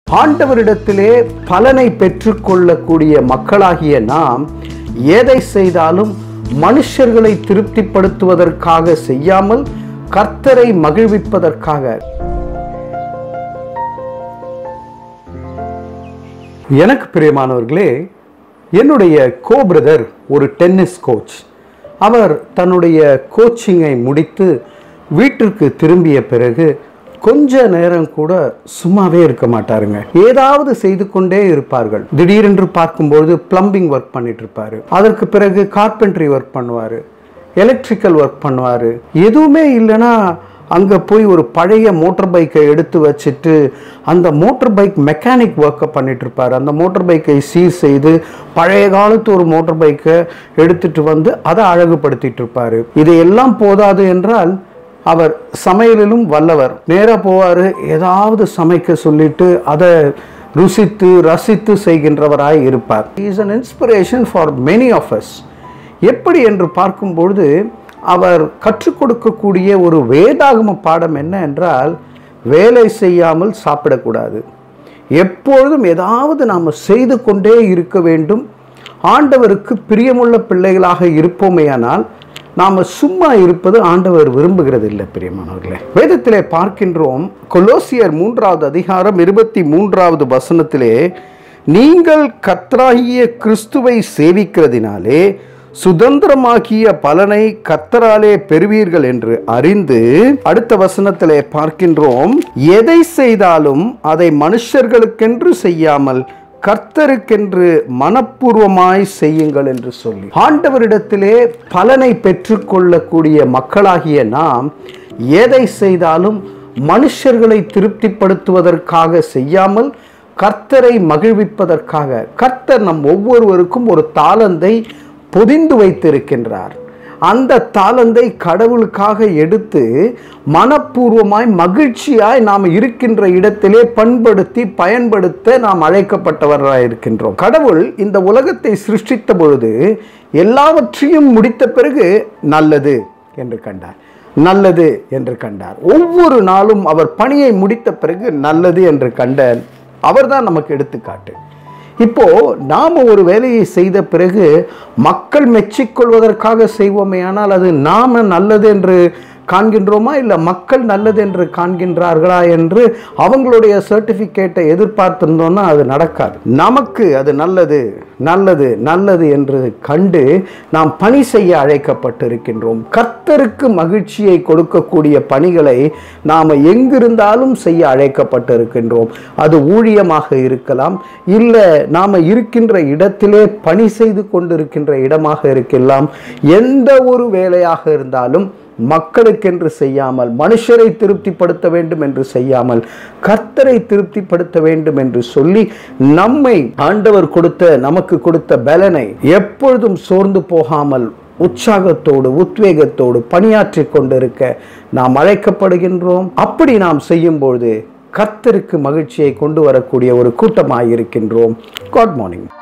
ஆண்டவரிடத்திலே பலனை பெற்றுக்கொள்ளக்கூடிய மக்களாகிய நாம் எதை செய்தாலும் மனுஷர்களை திருப்திப்படுத்துவதற்காக செய்யாமல் கர்த்தரை மகிழ்விப்பதற்காக எனக்கு பிரியமானவர்களே என்னுடைய கோ பிரதர் ஒரு டென்னிஸ் கோச் அவர் தன்னுடைய கோச்சிங்கை முடித்து வீட்டிற்கு திரும்பிய பிறகு கொஞ்ச நேரம் கூட சும்மாவே இருக்க மாட்டாருங்க ஏதாவது செய்து கொண்டே இருப்பார்கள் திடீரென்று பார்க்கும்போது பிளம்பிங் ஒர்க் பண்ணிட்டு இருப்பாரு அதற்கு பிறகு கார்பென்ட்ரி ஒர்க் பண்ணுவாரு எலக்ட்ரிக்கல் ஒர்க் பண்ணுவார் எதுவுமே இல்லைன்னா அங்கே போய் ஒரு பழைய மோட்டார் பைக்கை எடுத்து வச்சுட்டு அந்த மோட்டார் பைக் மெக்கானிக் ஒர்க்கை பண்ணிட்டு இருப்பார் அந்த மோட்டார் பைக்கை சீர் செய்து பழைய காலத்து ஒரு மோட்டார் பைக்கை எடுத்துட்டு வந்து அதை அழகுபடுத்திட்டு இருப்பார் இதையெல்லாம் போதாது என்றால் அவர் சமையலிலும் வல்லவர் நேராக போவார் ஏதாவது சமைக்க சொல்லிட்டு அதை ருசித்து ரசித்து செய்கின்றவராய் இருப்பார் is an inspiration for many of us எப்படி என்று பார்க்கும்பொழுது அவர் கற்றுக் கொடுக்கக்கூடிய ஒரு வேதாகம பாடம் என்ன என்றால் வேலை செய்யாமல் சாப்பிடக்கூடாது எப்பொழுதும் ஏதாவது நாம் செய்து கொண்டே இருக்க வேண்டும் ஆண்டவருக்கு பிரியமுள்ள பிள்ளைகளாக இருப்போமேயானால் நாம் சும்மா இருப்பது ஆண்டவர் விரும்புகிறது இல்லை பிரியமானவர்களே வேதத்திலே பார்க்கின்றோம் கொலோசியர் மூன்றாவது அதிகாரம் இருபத்தி மூன்றாவது வசனத்திலே நீங்கள் கர்த்தராகிய கிறிஸ்துவை சேவிக்கிறதினாலே சுதந்திரமாக்கிய பலனை கர்த்தராலே பெறுவீர்கள் என்று அறிந்து அடுத்த வசனத்திலே பார்க்கின்றோம் எதை செய்தாலும் அதை மனுஷர்களுக்கென்று செய்யாமல் கர்த்தருக்கென்று மனப்பூர்வமாய் செய்யுங்கள் என்று சொல்லி ஆண்டவரிடத்திலே பலனை பெற்றுக்கொள்ளக்கூடிய மக்களாகிய நாம் எதை செய்தாலும் மனுஷர்களை திருப்திப்படுத்துவதற்காக செய்யாமல் கர்த்தரை மகிழ்விப்பதற்காக கர்த்தர் நம் ஒவ்வொருவருக்கும் ஒரு தாளந்தை பொதிந்து வைத்திருக்கின்றார் அந்த தாளந்தை கடவுளுக்காக எடுத்து மனப்பூர்வமாய் மகிழ்ச்சியாய் நாம் இருக்கின்ற இடத்திலே பண்படுத்தி பயன்படுத்த நாம் அழைக்கப்பட்டவராக இருக்கின்றோம் கடவுள் இந்த உலகத்தை சிருஷ்டித்த பொழுது எல்லாவற்றையும் முடித்த பிறகு நல்லது என்று கண்டார் நல்லது என்று கண்டார் ஒவ்வொரு நாளும் அவர் பணியை முடித்த பிறகு நல்லது என்று கண்ட அவர்தான் நமக்கு எடுத்துக்காட்டு இப்போ நாம் ஒரு வேலையை செய்த பிறகு மக்கள் மெச்சிக்கொள்வதற்காக செய்வோமே ஆனால் அது நாம நல்லது என்று காண்கின்றோமா இல்லை மக்கள் நல்லது என்று காண்கின்றார்களா என்று அவங்களுடைய சர்டிஃபிகேட்டை எதிர்பார்த்திருந்தோம்னா அது நடக்காது நமக்கு அது நல்லது நல்லது நல்லது என்று கண்டு நாம் பணி செய்ய அழைக்கப்பட்டிருக்கின்றோம் கர்த்தருக்கு மகிழ்ச்சியை கொடுக்கக்கூடிய பணிகளை நாம் எங்கிருந்தாலும் செய்ய அழைக்கப்பட்டிருக்கின்றோம் அது ஊழியமாக இருக்கலாம் இல்லை நாம் இருக்கின்ற இடத்திலே பணி செய்து கொண்டிருக்கின்ற இடமாக இருக்கலாம் எந்த ஒரு வேலையாக இருந்தாலும் மக்களுக்கென்று செய்யாமல் மனுஷரை திருப்திப்படுத்த வேண்டும் என்று செய்யாமல் கர்த்தரை திருப்திப்படுத்த வேண்டும் என்று சொல்லி நம்மை ஆண்டவர் கொடுத்த நமக்கு கொடுத்த பலனை எப்பொழுதும் சோர்ந்து போகாமல் உற்சாகத்தோடு உத்வேகத்தோடு பணியாற்றி கொண்டிருக்க நாம் அழைக்கப்படுகின்றோம் அப்படி நாம் செய்யும்பொழுது கர்த்தருக்கு மகிழ்ச்சியை கொண்டு வரக்கூடிய ஒரு கூட்டமாக இருக்கின்றோம் காட் மார்னிங்